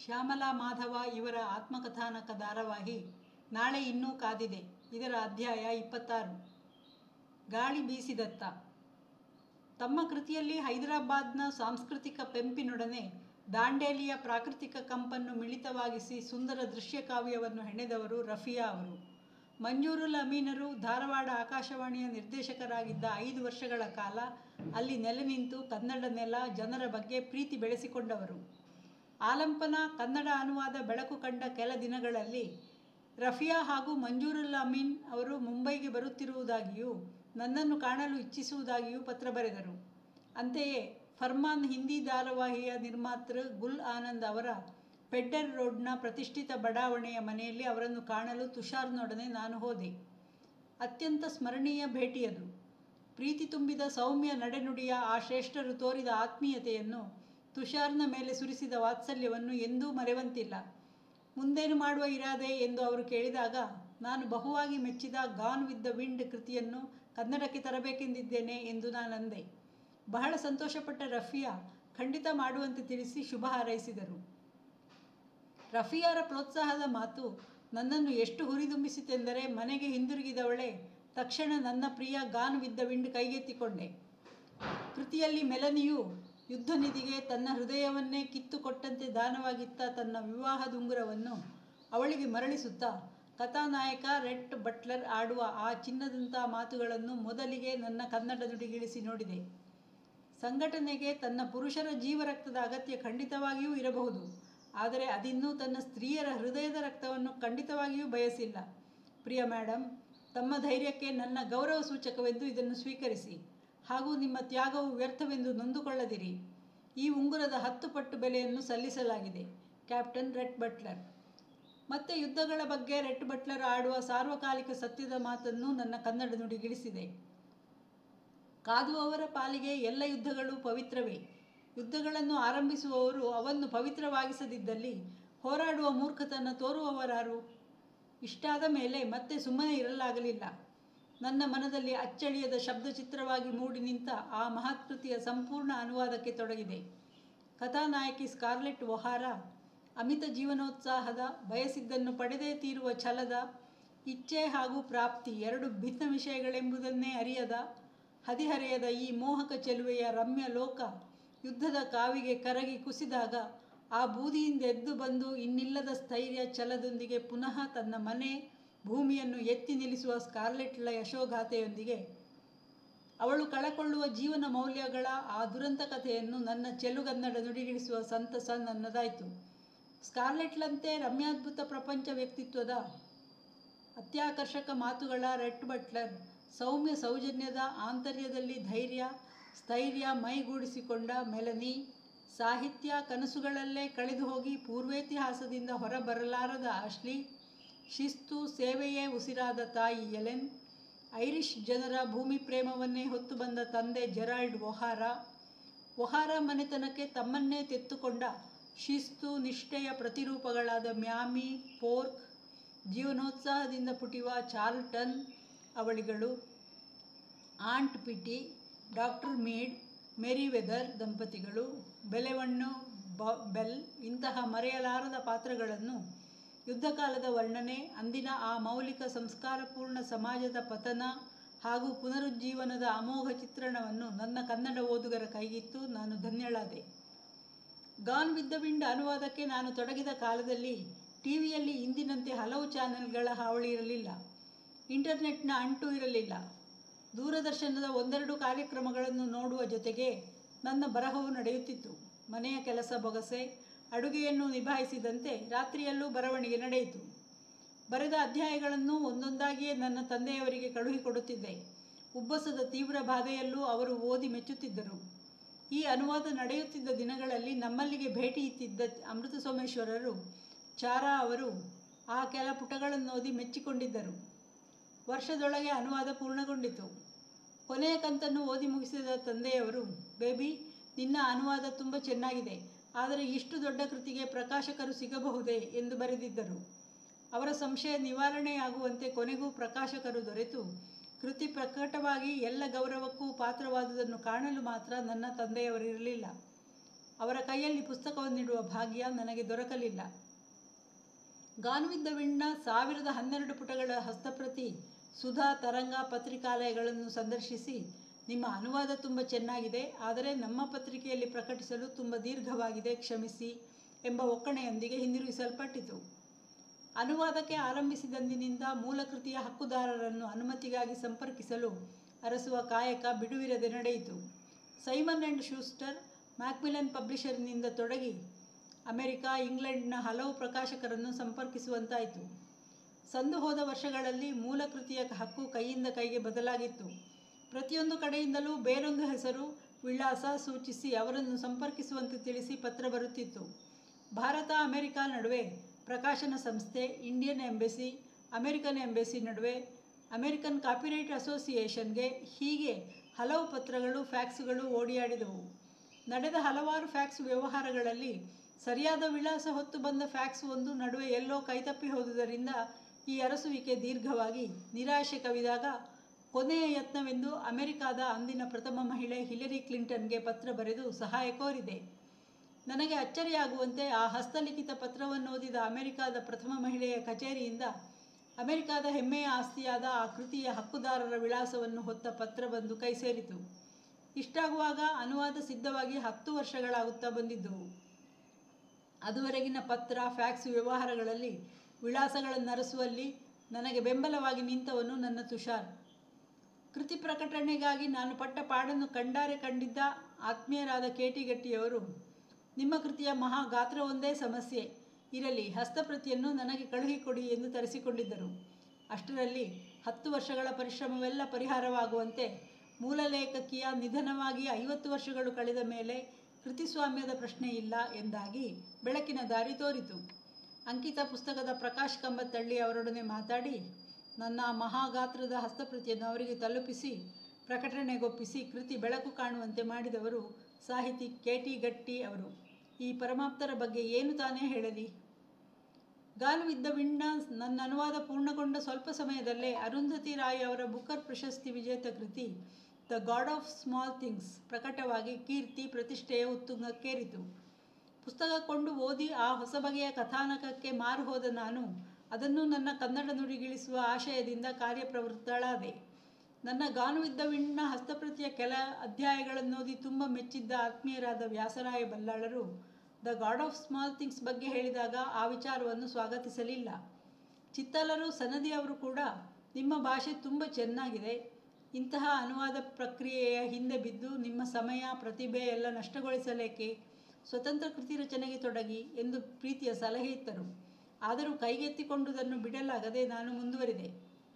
ಶ್ಯಾಮಲಾ ಮಾಧವ ಇವರ ಆತ್ಮಕಥಾನಕ ಧಾರಾವಾಹಿ ನಾಳೆ ಇನ್ನೂ ಕಾದಿದೆ ಇದರ ಅಧ್ಯಾಯ ಇಪ್ಪತ್ತಾರು ಗಾಳಿ ಬೀಸಿದತ್ತ ತಮ್ಮ ಕೃತಿಯಲ್ಲಿ ಹೈದರಾಬಾದ್ನ ಸಾಂಸ್ಕೃತಿಕ ಪೆಂಪಿನೊಡನೆ ದಾಂಡೇಲಿಯ ಪ್ರಾಕೃತಿಕ ಕಂಪನ್ನು ಮಿಳಿತವಾಗಿಸಿ ಸುಂದರ ದೃಶ್ಯ ಕಾವ್ಯವನ್ನು ಹೆಣೆದವರು ರಫಿಯಾ ಅವರು ಮಂಜೂರುಲ್ ಅಮೀನರು ಧಾರವಾಡ ಆಕಾಶವಾಣಿಯ ನಿರ್ದೇಶಕರಾಗಿದ್ದ ಐದು ವರ್ಷಗಳ ಕಾಲ ಅಲ್ಲಿ ನೆಲೆ ನಿಂತು ಕನ್ನಡ ನೆಲ ಜನರ ಬಗ್ಗೆ ಪ್ರೀತಿ ಬೆಳೆಸಿಕೊಂಡವರು ಆಲಂಪನ ಕನ್ನಡ ಅನುವಾದ ಬೆಳಕು ಕಂಡ ಕೆಲ ದಿನಗಳಲ್ಲಿ ರಫಿಯಾ ಹಾಗೂ ಮಂಜೂರುಲ್ ಅಮೀನ್ ಅವರು ಮುಂಬೈಗೆ ಬರುತ್ತಿರುವುದಾಗಿಯೂ ನನ್ನನ್ನು ಕಾಣಲು ಇಚ್ಛಿಸುವುದಾಗಿಯೂ ಪತ್ರ ಬರೆದರು ಅಂತೆಯೇ ಫರ್ಮಾನ್ ಹಿಂದಿ ಧಾರಾವಾಹಿಯ ನಿರ್ಮಾತೃ ಗುಲ್ ಆನಂದ್ ಅವರ ಪೆಡ್ಡರ್ ರೋಡ್ನ ಪ್ರತಿಷ್ಠಿತ ಬಡಾವಣೆಯ ಮನೆಯಲ್ಲಿ ಅವರನ್ನು ಕಾಣಲು ತುಷಾರ್ನೊಡನೆ ನಾನು ಹೋದೆ ಅತ್ಯಂತ ಸ್ಮರಣೀಯ ಭೇಟಿಯದು ಪ್ರೀತಿ ತುಂಬಿದ ಸೌಮ್ಯ ನಡೆನುಡಿಯ ಆ ಶ್ರೇಷ್ಠರು ತೋರಿದ ಆತ್ಮೀಯತೆಯನ್ನು ತುಷಾರ್ನ ಮೇಲೆ ಸುರಿಸಿದ ವಾತ್ಸಲ್ಯವನ್ನು ಎಂದೂ ಮರೆವಂತಿಲ್ಲ ಮುಂದೇನು ಮಾಡುವ ಇರಾದೆ ಎಂದು ಅವರು ಕೇಳಿದಾಗ ನಾನು ಬಹುವಾಗಿ ಮೆಚ್ಚಿದ ಗಾನ್ ವಿತ್ ದ ವಿಂಡ್ ಕೃತಿಯನ್ನು ಕನ್ನಡಕ್ಕೆ ತರಬೇಕೆಂದಿದ್ದೇನೆ ಎಂದು ನಾನಂದೆ ಬಹಳ ಸಂತೋಷಪಟ್ಟ ರಫಿಯಾ ಖಂಡಿತ ಮಾಡುವಂತೆ ತಿಳಿಸಿ ಶುಭ ಹಾರೈಸಿದರು ರಫಿಯಾರ ಪ್ರೋತ್ಸಾಹದ ಮಾತು ನನ್ನನ್ನು ಎಷ್ಟು ಹುರಿದುಂಬಿಸಿತೆಂದರೆ ಮನೆಗೆ ಹಿಂದಿರುಗಿದವಳೆ ತಕ್ಷಣ ನನ್ನ ಪ್ರಿಯ ಗಾನ್ ವಿದ್ದ ವಿಂಡ್ ಕೈಗೆತ್ತಿಕೊಂಡೆ ಕೃತಿಯಲ್ಲಿ ಮೆಲನಿಯು ಯುದ್ಧ ನಿಧಿಗೆ ತನ್ನ ಹೃದಯವನ್ನೇ ಕಿತ್ತುಕೊಟ್ಟಂತೆ ದಾನವಾಗಿತ್ತ ತನ್ನ ವಿವಾಹದುಂಗುರವನ್ನು ಅವಳಿಗೆ ಮರಳಿಸುತ್ತಾ ಕಥಾನಾಯಕ ರೆಟ್ ಬಟ್ಲರ್ ಆಡುವ ಆ ಚಿನ್ನದಂಥ ಮಾತುಗಳನ್ನು ಮೊದಲಿಗೆ ನನ್ನ ಕನ್ನಡ ನುಡಿಗಿಳಿಸಿ ನೋಡಿದೆ ಸಂಘಟನೆಗೆ ತನ್ನ ಪುರುಷರ ಜೀವರಕ್ತದ ಅಗತ್ಯ ಖಂಡಿತವಾಗಿಯೂ ಇರಬಹುದು ಆದರೆ ಅದಿನ್ನೂ ತನ್ನ ಸ್ತ್ರೀಯರ ಹೃದಯದ ರಕ್ತವನ್ನು ಖಂಡಿತವಾಗಿಯೂ ಬಯಸಿಲ್ಲ ಪ್ರಿಯ ಮೇಡಮ್ ತಮ್ಮ ಧೈರ್ಯಕ್ಕೆ ನನ್ನ ಗೌರವ ಸೂಚಕವೆಂದು ಇದನ್ನು ಸ್ವೀಕರಿಸಿ ಹಾಗೂ ನಿಮ್ಮ ತ್ಯಾಗವು ವ್ಯರ್ಥವೆಂದು ನೊಂದುಕೊಳ್ಳದಿರಿ ಈ ಉಂಗುರದ ಹತ್ತು ಪಟ್ಟು ಬೆಲೆಯನ್ನು ಸಲ್ಲಿಸಲಾಗಿದೆ ಕ್ಯಾಪ್ಟನ್ ರೆಟ್ ಬಟ್ಲರ್ ಮತ್ತೆ ಯುದ್ಧಗಳ ಬಗ್ಗೆ ರೆಟ್ ಬಟ್ಲರ್ ಆಡುವ ಸಾರ್ವಕಾಲಿಕ ಸತ್ಯದ ಮಾತನ್ನು ನನ್ನ ಕನ್ನಡ ನುಡಿಗಿಳಿಸಿದೆ ಕಾದುವವರ ಪಾಲಿಗೆ ಎಲ್ಲ ಯುದ್ಧಗಳು ಪವಿತ್ರವೇ ಯುದ್ಧಗಳನ್ನು ಆರಂಭಿಸುವವರು ಅವನ್ನು ಪವಿತ್ರವಾಗಿಸದಿದ್ದಲ್ಲಿ ಹೋರಾಡುವ ಮೂರ್ಖತನ ತೋರುವವರಾರು ಇಷ್ಟಾದ ಮೇಲೆ ಮತ್ತೆ ಸುಮ್ಮನೆ ಇರಲಾಗಲಿಲ್ಲ ನನ್ನ ಮನದಲ್ಲಿ ಅಚ್ಚಳಿಯದ ಶಬ್ದಚಿತ್ರವಾಗಿ ಮೂಡಿ ನಿಂತ ಆ ಮಹತ್ಕೃತಿಯ ಸಂಪೂರ್ಣ ಅನುವಾದಕ್ಕೆ ತೊಡಗಿದೆ ಕಥಾನಾಯಕಿ ಸ್ಕಾರ್ಲೆಟ್ ಒಹಾರ ಅಮಿತ ಜೀವನೋತ್ಸಾಹದ ಬಯಸಿದ್ದನ್ನು ಪಡೆದೇ ತೀರುವ ಛಲದ ಇಚ್ಛೆ ಹಾಗೂ ಪ್ರಾಪ್ತಿ ಎರಡು ಭಿನ್ನ ವಿಷಯಗಳೆಂಬುದನ್ನೇ ಅರಿಯದ ಹದಿಹರೆಯದ ಈ ಮೋಹಕ ಚೆಲುವೆಯ ರಮ್ಯ ಲೋಕ ಯುದ್ಧದ ಕಾವಿಗೆ ಕರಗಿ ಕುಸಿದಾಗ ಆ ಬೂದಿಯಿಂದ ಎದ್ದು ಬಂದು ಇನ್ನಿಲ್ಲದ ಸ್ಥೈರ್ಯ ಛಲದೊಂದಿಗೆ ಪುನಃ ತನ್ನ ಮನೆ ಭೂಮಿಯನ್ನು ಎತ್ತಿ ನಿಲ್ಲಿಸುವ ಸ್ಕಾರ್ಲೆಟ್ಳ ಯಶೋಗಾಥೆಯೊಂದಿಗೆ ಅವಳು ಕಳಕೊಳ್ಳುವ ಜೀವನ ಮೌಲ್ಯಗಳ ಆ ದುರಂತ ಕಥೆಯನ್ನು ನನ್ನ ಚೆಲುಗನ್ನಡ ನುಡಿಗಿಳಿಸುವ ಸಂತಸ ನನ್ನದಾಯಿತು ಸ್ಕಾರ್ಲೆಟ್ಲಂತೆ ರಮ್ಯಾದ್ಭುತ ಪ್ರಪಂಚ ವ್ಯಕ್ತಿತ್ವದ ಅತ್ಯಾಕರ್ಷಕ ಮಾತುಗಳ ರೆಟ್ ಬಟ್ಲರ್ ಸೌಮ್ಯ ಸೌಜನ್ಯದ ಆಂತರ್ಯದಲ್ಲಿ ಧೈರ್ಯ ಸ್ಥೈರ್ಯ ಮೈಗೂಡಿಸಿಕೊಂಡ ಮೆಲನಿ ಸಾಹಿತ್ಯ ಕನಸುಗಳಲ್ಲೇ ಕಳೆದು ಹೋಗಿ ಪೂರ್ವೇತಿಹಾಸದಿಂದ ಹೊರಬರಲಾರದ ಆಶ್ಲಿ ಶಿಸ್ತು ಸೇವೆಯೇ ಉಸಿರಾದ ತಾಯಿ ಎಲೆನ್ ಐರಿಷ್ ಜನರ ಭೂಮಿ ಪ್ರೇಮವನ್ನೇ ಹೊತ್ತು ಬಂದ ತಂದೆ ಜೆರಾಲ್ಡ್ ಒಹಾರ ಒಹಾರ ಮನೆತನಕ್ಕೆ ತಮ್ಮನ್ನೇ ತೆತ್ತುಕೊಂಡ ಶಿಸ್ತು ನಿಷ್ಠೆಯ ಪ್ರತಿರೂಪಗಳಾದ ಮ್ಯಾಮಿ ಪೋರ್ಕ್ ಜೀವನೋತ್ಸಾಹದಿಂದ ಪುಟಿವ ಚಾರ್ಲ್ಟನ್ ಅವಳಿಗಳು Aunt Pitty doctor Meade Merriwether ದಂಪತಿಗಳು ಬೆಲೆವಣ್ಣು ಬ ಬೆಲ್ ಇಂತಹ ಮರೆಯಲಾರದ ಪಾತ್ರಗಳನ್ನು ಯುದ್ಧಕಾಲದ ವರ್ಣನೆ ಅಂದಿನ ಆ ಮೌಲಿಕ ಸಂಸ್ಕಾರಪೂರ್ಣ ಸಮಾಜದ ಪತನ ಹಾಗೂ ಪುನರುಜ್ಜೀವನದ ಅಮೋಘ ಚಿತ್ರಣವನ್ನು ನನ್ನ ಕನ್ನಡ ಓದುಗರ ಕೈಗಿತ್ತು ನಾನು ಧನ್ಯಳಾದೆ ಗಾನ್ ವಿದ್ದ ವಿಂಡ್ ಅನುವಾದಕ್ಕೆ ನಾನು ತೊಡಗಿದ ಕಾಲದಲ್ಲಿ ಟಿವಿಯಲ್ಲಿ ಇಂದಿನಂತೆ ಹಲವು ಚಾನೆಲ್ಗಳ ಹಾವಳಿ ಇರಲಿಲ್ಲ ಇಂಟರ್ನೆಟ್ನ ಅಂಟು ಇರಲಿಲ್ಲ ದೂರದರ್ಶನದ ಒಂದೆರಡು ಕಾರ್ಯಕ್ರಮಗಳನ್ನು ನೋಡುವ ಜೊತೆಗೆ ನನ್ನ ಬರಹವು ನಡೆಯುತ್ತಿತ್ತು ಮನೆಯ ಕೆಲಸ ಬೊಗಸೆ ಅಡುಗೆಯನ್ನು ನಿಭಾಯಿಸಿದಂತೆ ರಾತ್ರಿಯಲ್ಲೂ ಬರವಣಿಗೆ ನಡೆಯಿತು ಬರೆದ ಅಧ್ಯಾಯಗಳನ್ನು ಒಂದೊಂದಾಗಿಯೇ ನನ್ನ ತಂದೆಯವರಿಗೆ ಕಳುಹಿಕೊಡುತ್ತಿದ್ದೆ ಉಬ್ಬಸದ ತೀವ್ರ ಬಾಧೆಯಲ್ಲೂ ಅವರು ಓದಿ ಮೆಚ್ಚುತ್ತಿದ್ದರು ಈ ಅನುವಾದ ನಡೆಯುತ್ತಿದ್ದ ದಿನಗಳಲ್ಲಿ ನಮ್ಮಲ್ಲಿಗೆ ಭೇಟಿ ಇತ್ತಿದ್ದ ಅಮೃತ ಸೋಮೇಶ್ವರರು ಚಾರಾ ಅವರು ಆ ಕೆಲ ಪುಟಗಳನ್ನು ಓದಿ ಮೆಚ್ಚಿಕೊಂಡಿದ್ದರು ವರ್ಷದೊಳಗೆ ಅನುವಾದ ಪೂರ್ಣಗೊಂಡಿತು ಕೊನೆಯ ಕಂತನ್ನು ಓದಿ ಮುಗಿಸಿದ ತಂದೆಯವರು ಬೇಬಿ ನಿನ್ನ ಅನುವಾದ ತುಂಬ ಚೆನ್ನಾಗಿದೆ ಆದರೆ ಇಷ್ಟು ದೊಡ್ಡ ಕೃತಿಗೆ ಪ್ರಕಾಶಕರು ಸಿಗಬಹುದೇ ಎಂದು ಬರೆದಿದ್ದರು ಅವರ ಸಂಶಯ ನಿವಾರಣೆಯಾಗುವಂತೆ ಕೊನೆಗೂ ಪ್ರಕಾಶಕರು ದೊರೆತು ಕೃತಿ ಪ್ರಕಟವಾಗಿ ಎಲ್ಲ ಗೌರವಕ್ಕೂ ಪಾತ್ರವಾದುದನ್ನು ಕಾಣಲು ಮಾತ್ರ ನನ್ನ ತಂದೆಯವರಿರಲಿಲ್ಲ ಅವರ ಕೈಯಲ್ಲಿ ಪುಸ್ತಕವನ್ನಿಡುವ ಭಾಗ್ಯ ನನಗೆ ದೊರಕಲಿಲ್ಲ ಗಾನ್ ವಿತ್ ದ ವಿಂಡ್ನ ಸಾವಿರದ ಹನ್ನೆರಡು ಪುಟಗಳ ಹಸ್ತಪ್ರತಿ ಸುಧಾ ತರಂಗ ಪತ್ರಿಕಾಲಯಗಳನ್ನು ಸಂದರ್ಶಿಸಿ ನಿಮ್ಮ ಅನುವಾದ ತುಂಬ ಚೆನ್ನಾಗಿದೆ ಆದರೆ ನಮ್ಮ ಪತ್ರಿಕೆಯಲ್ಲಿ ಪ್ರಕಟಿಸಲು ತುಂಬ ದೀರ್ಘವಾಗಿದೆ ಕ್ಷಮಿಸಿ ಎಂಬ ಒಕ್ಕಣೆಯೊಂದಿಗೆ ಹಿಂದಿರುಗಿಸಲ್ಪಟ್ಟಿತು ಅನುವಾದಕ್ಕೆ ಆರಂಭಿಸಿದಂದಿನಿಂದ ಮೂಲಕೃತಿಯ ಹಕ್ಕುದಾರರನ್ನು ಅನುಮತಿಗಾಗಿ ಸಂಪರ್ಕಿಸಲು ಅರಸುವ ಕಾಯಕ ಬಿಡುವಿರದೆ ನಡೆಯಿತು ಸೈಮನ್ ಆ್ಯಂಡ್ ಶೂಸ್ಟರ್ ಮ್ಯಾಕ್ಮಿಲನ್ ಪಬ್ಲಿಷರ್ನಿಂದ ತೊಡಗಿ ಅಮೆರಿಕ ಇಂಗ್ಲೆಂಡ್ನ ಹಲವು ಪ್ರಕಾಶಕರನ್ನು ಸಂಪರ್ಕಿಸುವಂತಾಯಿತು ಸಂದು ಹೋದ ವರ್ಷಗಳಲ್ಲಿ ಮೂಲಕೃತಿಯ ಹಕ್ಕು ಕೈಯಿಂದ ಕೈಗೆ ಬದಲಾಗಿತ್ತು ಪ್ರತಿಯೊಂದು ಕಡೆಯಿಂದಲೂ ಬೇರೊಂದು ಹೆಸರು ವಿಳಾಸ ಸೂಚಿಸಿ ಅವರನ್ನು ಸಂಪರ್ಕಿಸುವಂತೆ ತಿಳಿಸಿ ಪತ್ರ ಬರುತ್ತಿತ್ತು ಭಾರತ ಅಮೆರಿಕ ನಡುವೆ ಪ್ರಕಾಶನ ಸಂಸ್ಥೆ ಇಂಡಿಯನ್ ಎಂಬೆಸಿ ಅಮೆರಿಕನ್ ಎಂಬೆಸಿ ನಡುವೆ ಅಮೆರಿಕನ್ ಕಾಪಿರೈಟ್ ಅಸೋಸಿಯೇಷನ್ಗೆ ಹೀಗೆ ಹಲವು ಪತ್ರಗಳು ಫ್ಯಾಕ್ಸ್ಗಳು ಓಡಿಯಾಡಿದವು ನಡೆದ ಹಲವಾರು ಫ್ಯಾಕ್ಸ್ ವ್ಯವಹಾರಗಳಲ್ಲಿ ಸರಿಯಾದ ವಿಳಾಸ ಹೊತ್ತು ಬಂದ ಫ್ಯಾಕ್ಸ್ ಒಂದು ನಡುವೆ ಎಲ್ಲೋ ಕೈತಪ್ಪಿ ಹೋದುದರಿಂದ ಈ ಅರಸುವಿಕೆ ದೀರ್ಘವಾಗಿ ನಿರಾಶೆ ಕವಿದಾಗ ಕೊನೆಯ ಯತ್ನವೆಂದು ಅಮೆರಿಕಾದ ಅಂದಿನ ಪ್ರಥಮ ಮಹಿಳೆ ಹಿಲರಿ ಕ್ಲಿಂಟನ್ಗೆ ಪತ್ರ ಬರೆದು ಸಹಾಯ ಕೋರಿದೆ ನನಗೆ ಅಚ್ಚರಿಯಾಗುವಂತೆ ಆ ಹಸ್ತಲಿಖಿತ ಪತ್ರವನ್ನು ಓದಿದ ಅಮೆರಿಕಾದ ಪ್ರಥಮ ಮಹಿಳೆಯ ಕಚೇರಿಯಿಂದ ಅಮೆರಿಕಾದ ಹೆಮ್ಮೆಯ ಆಸ್ತಿಯಾದ ಆ ಕೃತಿಯ ಹಕ್ಕುದಾರರ ವಿಳಾಸವನ್ನು ಹೊತ್ತ ಪತ್ರ ಬಂದು ಕೈ ಸೇರಿತು ಇಷ್ಟಾಗುವಾಗ ಅನುವಾದ ಸಿದ್ಧವಾಗಿ ಹತ್ತು ವರ್ಷಗಳಾಗುತ್ತಾ ಬಂದಿದ್ದವು ಅದುವರೆಗಿನ ಪತ್ರ ಫ್ಯಾಕ್ಸ್ ವ್ಯವಹಾರಗಳಲ್ಲಿ ವಿಳಾಸಗಳನ್ನು ಅರಸುವಲ್ಲಿ ನನಗೆ ಬೆಂಬಲವಾಗಿ ನಿಂತವನು ನನ್ನ ತುಷಾರ್ ಕೃತಿ ಪ್ರಕಟಣೆಗಾಗಿ ನಾನು ಪಟ್ಟ ಪಾಡನ್ನು ಕಂಡಾರೆ ಕಂಡಿದ್ದ ಆತ್ಮೀಯರಾದ ಕೇಟಿಗಟ್ಟಿಯವರು ನಿಮ್ಮ ಕೃತಿಯ ಮಹಾ ಗಾತ್ರವೊಂದೇ ಸಮಸ್ಯೆ ಇರಲಿ ಹಸ್ತಪ್ರತಿಯನ್ನು ನನಗೆ ಕಳುಹಿಕೊಡಿ ಎಂದು ತರಿಸಿಕೊಂಡಿದ್ದರು ಅಷ್ಟರಲ್ಲಿ ಹತ್ತು ವರ್ಷಗಳ ಪರಿಶ್ರಮವೆಲ್ಲ ಪರಿಹಾರವಾಗುವಂತೆ ಮೂಲ ಲೇಖಕಿಯ ನಿಧನವಾಗಿ ಐವತ್ತು ವರ್ಷಗಳು ಕಳೆದ ಮೇಲೆ ಕೃತಿಸ್ವಾಮ್ಯದ ಪ್ರಶ್ನೆ ಇಲ್ಲ ಎಂದಾಗಿ ಬೆಳಕಿನ ದಾರಿ ತೋರಿತು ಅಂಕಿತ ಪುಸ್ತಕದ ಪ್ರಕಾಶ್ ಕಂಬತ್ತಳ್ಳಿ ಅವರೊಡನೆ ಮಾತಾಡಿ ನನ್ನ ಮಹಾಗಾತ್ರದ ಹಸ್ತಪ್ರತಿಯನ್ನು ಅವರಿಗೆ ತಲುಪಿಸಿ ಪ್ರಕಟಣೆಗೊಪ್ಪಿಸಿ ಕೃತಿ ಬೆಳಕು ಕಾಣುವಂತೆ ಮಾಡಿದವರು ಸಾಹಿತಿ ಕೆ ಟಿ ಗಟ್ಟಿ ಅವರು ಈ ಪರಮಾಪ್ತರ ಬಗ್ಗೆ ಏನು ತಾನೇ ಹೇಳಲಿ ಗಾನವಿದ್ದ ವಿಣ್ಣ ನನ್ನ ಅನುವಾದ ಪೂರ್ಣಗೊಂಡ ಸ್ವಲ್ಪ ಸಮಯದಲ್ಲೇ ಅರುಂಧತಿ ರಾಯ್ ಅವರ ಬುಕರ್ ಪ್ರಶಸ್ತಿ ವಿಜೇತ ಕೃತಿ the God of Small Things ಪ್ರಕಟವಾಗಿ ಕೀರ್ತಿ ಪ್ರತಿಷ್ಠೆಯ ಉತ್ತುಂಗಕ್ಕೇರಿತು ಪುಸ್ತಕ ಕೊಂಡು ಓದಿ ಆ ಹೊಸ ಬಗೆಯ ಕಥಾನಕಕ್ಕೆ ಮಾರು ಹೋದ ನಾನು ಅದನ್ನು ನನ್ನ ಕನ್ನಡ ನುಡಿಗಿಳಿಸುವ ಆಶಯದಿಂದ ಕಾರ್ಯಪ್ರವೃತ್ತಳಾದೆ ನನ್ನ ಗಾನುವಿದ್ದ ವಿಣ್ಣ ಹಸ್ತಪ್ರತಿಯ ಕೆಲ ಅಧ್ಯಾಯಗಳನ್ನೋದಿ ತುಂಬ ಮೆಚ್ಚಿದ್ದ ಆತ್ಮೀಯರಾದ ವ್ಯಾಸರಾಯ ಬಲ್ಲಾಳರು the God of Small Things ಬಗ್ಗೆ ಹೇಳಿದಾಗ ಆ ವಿಚಾರವನ್ನು ಸ್ವಾಗತಿಸಲಿಲ್ಲ ಚಿತ್ತಲರು ಸನದಿ ಅವರು ಕೂಡ ನಿಮ್ಮ ಭಾಷೆ ತುಂಬ ಚೆನ್ನಾಗಿದೆ ಇಂತಹ ಅನುವಾದ ಪ್ರಕ್ರಿಯೆಯ ಹಿಂದೆ ಬಿದ್ದು ನಿಮ್ಮ ಸಮಯ ಪ್ರತಿಭೆ ಎಲ್ಲ ನಷ್ಟಗೊಳಿಸಲೇಕೆ ಸ್ವತಂತ್ರ ಕೃತಿ ರಚನೆಗೆ ತೊಡಗಿ ಎಂದು ಪ್ರೀತಿಯ ಸಲಹೆ ಇತ್ತರು ಆದರೂ ಕೈಗೆತ್ತಿಕೊಂಡುದನ್ನು ಬಿಡಲಾಗದೆ ನಾನು ಮುಂದುವರಿದೆ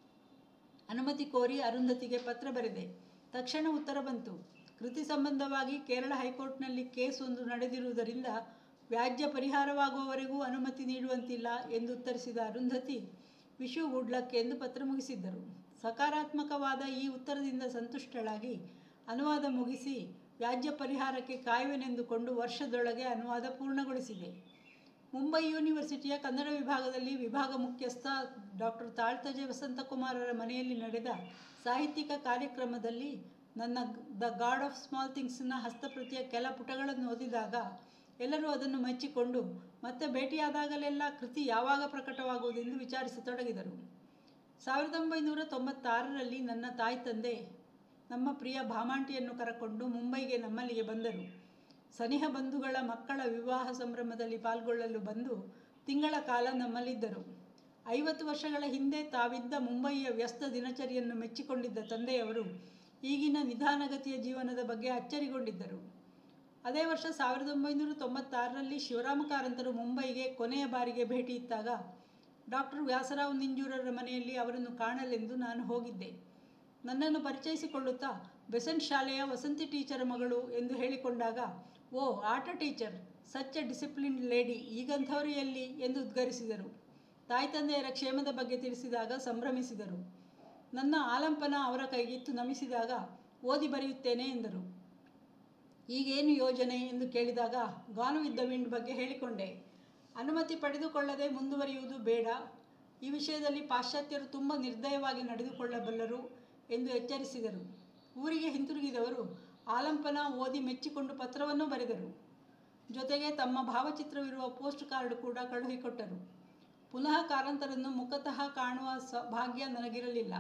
ಅನುಮತಿ ಕೋರಿ ಅರುಂಧತಿಗೆ ಪತ್ರ ಬರೆದೆ ತಕ್ಷಣ ಉತ್ತರ ಬಂತು ಕೃತಿ ಸಂಬಂಧವಾಗಿ ಕೇರಳ ಹೈಕೋರ್ಟ್ನಲ್ಲಿ ಕೇಸ್ ಒಂದು ನಡೆದಿರುವುದರಿಂದ ವ್ಯಾಜ್ಯ ಪರಿಹಾರವಾಗುವವರೆಗೂ ಅನುಮತಿ ನೀಡುವಂತಿಲ್ಲ ಎಂದು ಉತ್ತರಿಸಿದ ಅರುಂಧತಿ ವಿಶು ಗುಡ್ ಲಕ್ ಎಂದು ಪತ್ರ ಮುಗಿಸಿದ್ದರು ಸಕಾರಾತ್ಮಕವಾದ ಈ ಉತ್ತರದಿಂದ ಸಂತುಷ್ಟಳಾಗಿ ಅನುವಾದ ಮುಗಿಸಿ ವ್ಯಾಜ್ಯ ಪರಿಹಾರಕ್ಕೆ ಕಾಯುವೆನೆಂದುಕೊಂಡು ವರ್ಷದೊಳಗೆ ಅನುವಾದ ಪೂರ್ಣಗೊಳಿಸಿದೆ ಮುಂಬೈ ಯೂನಿವರ್ಸಿಟಿಯ ಕನ್ನಡ ವಿಭಾಗದಲ್ಲಿ ವಿಭಾಗ ಮುಖ್ಯಸ್ಥ ಡಾಕ್ಟರ್ ತಾಳ್ತಜೆ ವಸಂತಕುಮಾರರ ಮನೆಯಲ್ಲಿ ನಡೆದ ಸಾಹಿತ್ಯಿಕ ಕಾರ್ಯಕ್ರಮದಲ್ಲಿ ನನ್ನ ದ ಗಾಡ್ ಆಫ್ ಸ್ಮಾಲ್ ಥಿಂಗ್ಸ್ನ ಹಸ್ತಪ್ರತಿಯ ಕೆಲ ಪುಟಗಳನ್ನು ಓದಿದಾಗ ಎಲ್ಲರೂ ಅದನ್ನು ಮೆಚ್ಚಿಕೊಂಡು ಮತ್ತೆ ಭೇಟಿಯಾದಾಗಲೆಲ್ಲ ಕೃತಿ ಯಾವಾಗ ಪ್ರಕಟವಾಗುವುದೆಂದು ವಿಚಾರಿಸತೊಡಗಿದರು ಸಾವಿರದ ಒಂಬೈನೂರ ತೊಂಬತ್ತಾರರಲ್ಲಿ ನನ್ನ ತಾಯಿ ತಂದೆ ನಮ್ಮ ಪ್ರಿಯ ಭಾಮಾಂಟಿಯನ್ನು ಕರಕೊಂಡು ಮುಂಬೈಗೆ ನಮ್ಮಲ್ಲಿಗೆ ಬಂದರು ಸನಿಹ ಬಂಧುಗಳ ಮಕ್ಕಳ ವಿವಾಹ ಸಂಭ್ರಮದಲ್ಲಿ ಪಾಲ್ಗೊಳ್ಳಲು ಬಂದು ತಿಂಗಳ ಕಾಲ ನಮ್ಮಲ್ಲಿದ್ದರು ಐವತ್ತು ವರ್ಷಗಳ ಹಿಂದೆ ತಾವಿದ್ದ ಮುಂಬಯಿಯ ವ್ಯಸ್ತ ದಿನಚರಿಯನ್ನು ಮೆಚ್ಚಿಕೊಂಡಿದ್ದ ತಂದೆಯವರು ಈಗಿನ ನಿಧಾನಗತಿಯ ಜೀವನದ ಬಗ್ಗೆ ಅಚ್ಚರಿಗೊಂಡಿದ್ದರು ಅದೇ ವರ್ಷ ಸಾವಿರದ ಒಂಬೈನೂರ ತೊಂಬತ್ತಾರರಲ್ಲಿ ಶಿವರಾಮ ಕಾರಂತರು ಮುಂಬೈಗೆ ಕೊನೆಯ ಬಾರಿಗೆ ಭೇಟಿ ಇತ್ತಾಗ ಡಾಕ್ಟರ್ ವ್ಯಾಸರಾವ್ ನಿಂಜೂರರ ಮನೆಯಲ್ಲಿ ಅವರನ್ನು ಕಾಣಲೆಂದು ನಾನು ಹೋಗಿದ್ದೆ ನನ್ನನ್ನು ಪರಿಚಯಿಸಿಕೊಳ್ಳುತ್ತಾ ಬೆಸೆಂಟ್ ಶಾಲೆಯ ವಸಂತಿ ಟೀಚರ್ ಮಗಳು ಎಂದು ಹೇಳಿಕೊಂಡಾಗ oh what a teacher such a disciplined lady ಈಗಂಥವರು ಎಲ್ಲಿ ಎಂದು ಉದ್ಗರಿಸಿದರು ತಾಯಿ ತಂದೆಯರ ಕ್ಷೇಮದ ಬಗ್ಗೆ ತಿಳಿಸಿದಾಗ ಸಂಭ್ರಮಿಸಿದರು ನನ್ನ ಆಲಂಪನ ಅವರ ಕೈಗಿತ್ತು ನಮಿಸಿದಾಗ ಓದಿ ಬರೆಯುತ್ತೇನೆ ಎಂದರು ಈಗೇನು ಯೋಜನೆ ಎಂದು ಕೇಳಿದಾಗ ಗಾನು ವಿದ್ದ ವಿಂಡ್ ಬಗ್ಗೆ ಹೇಳಿಕೊಂಡೆ ಅನುಮತಿ ಪಡೆದುಕೊಳ್ಳದೆ ಮುಂದುವರಿಯುವುದು ಬೇಡ ಈ ವಿಷಯದಲ್ಲಿ ಪಾಶ್ಚಾತ್ಯರು ತುಂಬ ನಿರ್ದಯವಾಗಿ ನಡೆದುಕೊಳ್ಳಬಲ್ಲರು ಎಂದು ಎಚ್ಚರಿಸಿದರು ಊರಿಗೆ ಹಿಂತಿರುಗಿದವರು ಆಲಂಪನ ಓದಿ ಮೆಚ್ಚಿಕೊಂಡು ಪತ್ರವನ್ನು ಬರೆದರು ಜೊತೆಗೆ ತಮ್ಮ ಭಾವಚಿತ್ರವಿರುವ ಪೋಸ್ಟ್ ಕಾರ್ಡ್ ಕೂಡ ಕಳುಹಿಕೊಟ್ಟರು ಪುನಃ ಕಾರಂತರನ್ನು ಮುಖತಃ ಕಾಣುವ ಸ ಭಾಗ್ಯ ನನಗಿರಲಿಲ್ಲ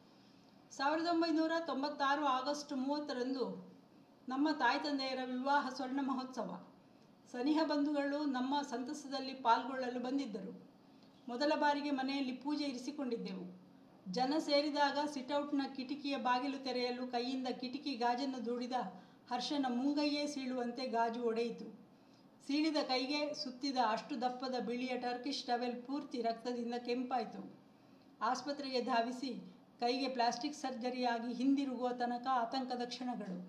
ಸಾವಿರದ ಒಂಬೈನೂರ ತೊಂಬತ್ತಾರು ಆಗಸ್ಟ್ ಮೂವತ್ತರಂದು ನಮ್ಮ ತಾಯಿ ತಂದೆಯರ ವಿವಾಹ ಸ್ವರ್ಣ ಮಹೋತ್ಸವ ಸನಿಹ ಬಂಧುಗಳು ನಮ್ಮ ಸಂತಸದಲ್ಲಿ ಪಾಲ್ಗೊಳ್ಳಲು ಬಂದಿದ್ದರು ಮೊದಲ ಬಾರಿಗೆ ಮನೆಯಲ್ಲಿ ಪೂಜೆ ಇರಿಸಿಕೊಂಡಿದ್ದೆವು ಜನ ಸೇರಿದಾಗ ಸಿಟೌಟ್ನ ಕಿಟಕಿಯ ಬಾಗಿಲು ತೆರೆಯಲು ಕೈಯಿಂದ ಕಿಟಕಿ ಗಾಜನ್ನು ದೂಡಿದ ಹರ್ಷನ ಮುಂಗೈಯೇ ಸೀಳುವಂತೆ ಗಾಜು ಒಡೆಯಿತು ಸೀಳಿದ ಕೈಗೆ ಸುತ್ತಿದ ಅಷ್ಟು ದಪ್ಪದ ಬಿಳಿಯ ಟರ್ಕಿಶ್ ಟವೆಲ್ ಪೂರ್ತಿ ರಕ್ತದಿಂದ ಕೆಂಪಾಯಿತು ಆಸ್ಪತ್ರೆಗೆ ಧಾವಿಸಿ ಕೈಗೆ ಪ್ಲಾಸ್ಟಿಕ್ ಸರ್ಜರಿಯಾಗಿ ಹಿಂದಿರುಗುವ ತನಕ ಆತಂಕದ ಕ್ಷಣಗಳು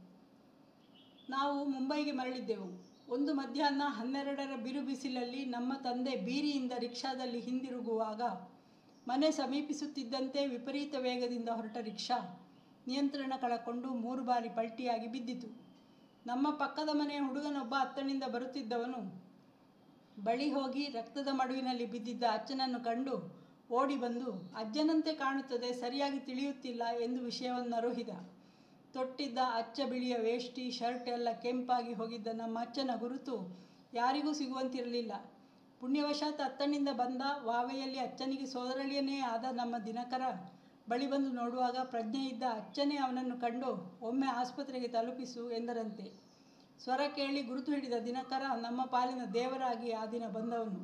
ನಾವು ಮುಂಬೈಗೆ ಮರಳಿದ್ದೆವು ಒಂದು ಮಧ್ಯಾಹ್ನ ಹನ್ನೆರಡರ ಬಿರು ಬಿಸಿಲಲ್ಲಿ ನಮ್ಮ ತಂದೆ ಬೀರಿಯಿಂದ ರಿಕ್ಷಾದಲ್ಲಿ ಹಿಂದಿರುಗುವಾಗ ಮನೆ ಸಮೀಪಿಸುತ್ತಿದ್ದಂತೆ ವಿಪರೀತ ವೇಗದಿಂದ ಹೊರಟ ರಿಕ್ಷಾ ನಿಯಂತ್ರಣ ಕಳಕೊಂಡು ಮೂರು ಬಾರಿ ಪಲ್ಟಿಯಾಗಿ ಬಿದ್ದಿತು ನಮ್ಮ ಪಕ್ಕದ ಮನೆಯ ಹುಡುಗನೊಬ್ಬ ಅತ್ತನಿಂದ ಬರುತ್ತಿದ್ದವನು ಬಳಿ ಹೋಗಿ ರಕ್ತದ ಮಡುವಿನಲ್ಲಿ ಬಿದ್ದಿದ್ದ ಅಜ್ಜನನ್ನು ಕಂಡು ಓಡಿ ಬಂದು ಅಜ್ಜನಂತೆ ಕಾಣುತ್ತದೆ ಸರಿಯಾಗಿ ತಿಳಿಯುತ್ತಿಲ್ಲ ಎಂದು ವಿಷಯವನ್ನು ಅರುಹಿದ ತೊಟ್ಟಿದ್ದ ಅಚ್ಚ ಬಿಳಿಯ ವೇಷ್ಟಿ ಶರ್ಟ್ ಎಲ್ಲ ಕೆಂಪಾಗಿ ಹೋಗಿದ್ದ ನಮ್ಮ ಅಚ್ಚನ ಗುರುತು ಯಾರಿಗೂ ಸಿಗುವಂತಿರಲಿಲ್ಲ ಪುಣ್ಯವಶಾತ್ ಅತ್ತನಿಂದ ಬಂದ ವಾವೆಯಲ್ಲಿ ಅಚ್ಚನಿಗೆ ಸೋದರಳಿಯನೇ ಆದ ನಮ್ಮ ದಿನಕರ ಬಳಿ ಬಂದು ನೋಡುವಾಗ ಪ್ರಜ್ಞೆ ಇದ್ದ ಅಚ್ಚನೇ ಅವನನ್ನು ಕಂಡು ಒಮ್ಮೆ ಆಸ್ಪತ್ರೆಗೆ ತಲುಪಿಸು ಎಂದರಂತೆ ಸ್ವರ ಕೇಳಿ ಗುರುತು ಹಿಡಿದ ದಿನಕರ ನಮ್ಮ ಪಾಲಿನ ದೇವರಾಗಿ ಆ ದಿನ ಬಂದವನು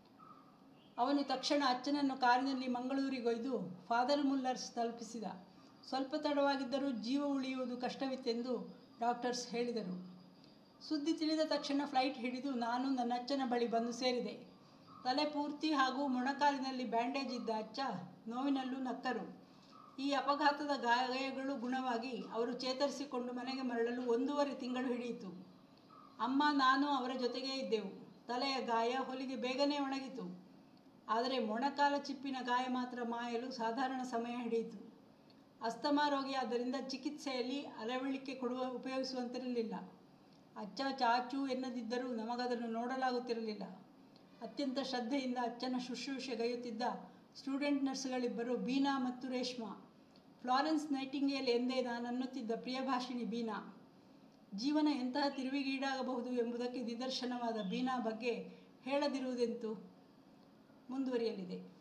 ಅವನು ತಕ್ಷಣ ಅಚ್ಚನನ್ನು ಕಾರಿನಲ್ಲಿ ಮಂಗಳೂರಿಗೊಯ್ದು ಫಾದರ್ ಮುಲ್ಲರ್ಸ್ ತಲುಪಿಸಿದ ಸ್ವಲ್ಪ ತಡವಾಗಿದ್ದರೂ ಜೀವ ಉಳಿಯುವುದು ಕಷ್ಟವಿತ್ತೆಂದು ಡಾಕ್ಟರ್ಸ್ ಹೇಳಿದರು ಸುದ್ದಿ ತಿಳಿದ ತಕ್ಷಣ ಫ್ಲೈಟ್ ಹಿಡಿದು ನಾನು ನನ್ನ ಅಚ್ಚನ ಬಳಿ ಬಂದು ಸೇರಿದೆ ತಲೆ ಪೂರ್ತಿ ಹಾಗೂ ಮೊಣಕಾಲಿನಲ್ಲಿ ಬ್ಯಾಂಡೇಜ್ ಇದ್ದ ಅಚ್ಚ ನೋವಿನಲ್ಲೂ ನಕ್ಕರು ಈ ಅಪಘಾತದ ಗಾಯಗಳು ಗುಣವಾಗಿ ಅವರು ಚೇತರಿಸಿಕೊಂಡು ಮನೆಗೆ ಮರಳಲು ಒಂದೂವರೆ ತಿಂಗಳು ಹಿಡಿಯಿತು ಅಮ್ಮ ನಾನು ಅವರ ಜೊತೆಗೇ ಇದ್ದೆವು ತಲೆಯ ಗಾಯ ಹೊಲಿಗೆ ಬೇಗನೆ ಒಣಗಿತು ಆದರೆ ಮೊಣಕಾಲ ಚಿಪ್ಪಿನ ಗಾಯ ಮಾತ್ರ ಮಾಯಲು ಸಾಧಾರಣ ಸಮಯ ಹಿಡಿಯಿತು ಅಸ್ತಮಾ ರೋಗಿಯಾದ್ದರಿಂದ ಚಿಕಿತ್ಸೆಯಲ್ಲಿ ಅರವಳಿಕೆ ಕೊಡುವ ಉಪಯೋಗಿಸುವಂತಿರಲಿಲ್ಲ ಅಚ್ಚ ಚಾಚು ಎನ್ನದಿದ್ದರೂ ನಮಗದನ್ನು ನೋಡಲಾಗುತ್ತಿರಲಿಲ್ಲ ಅತ್ಯಂತ ಶ್ರದ್ಧೆಯಿಂದ ಅಚ್ಚನ ಶುಶ್ರೂಷೆಗೈಯುತ್ತಿದ್ದ ಸ್ಟೂಡೆಂಟ್ ನರ್ಸ್ಗಳಿಬ್ಬರು ಬೀನಾ ಮತ್ತು ರೇಷ್ಮಾ ಫ್ಲಾರೆನ್ಸ್ ನೈಟಿಂಗೇಲ್ ಎಂದೇ ನಾನನ್ನುತ್ತಿದ್ದ ಪ್ರಿಯಭಾಷಿಣಿ ಬೀನಾ ಜೀವನ ಎಂತಹ ತಿರುವಿಗೀಡಾಗಬಹುದು ಎಂಬುದಕ್ಕೆ ನಿದರ್ಶನವಾದ ಬೀನಾ ಬಗ್ಗೆ ಹೇಳದಿರುವುದೆಂತು ಮುಂದುವರಿಯಲಿದೆ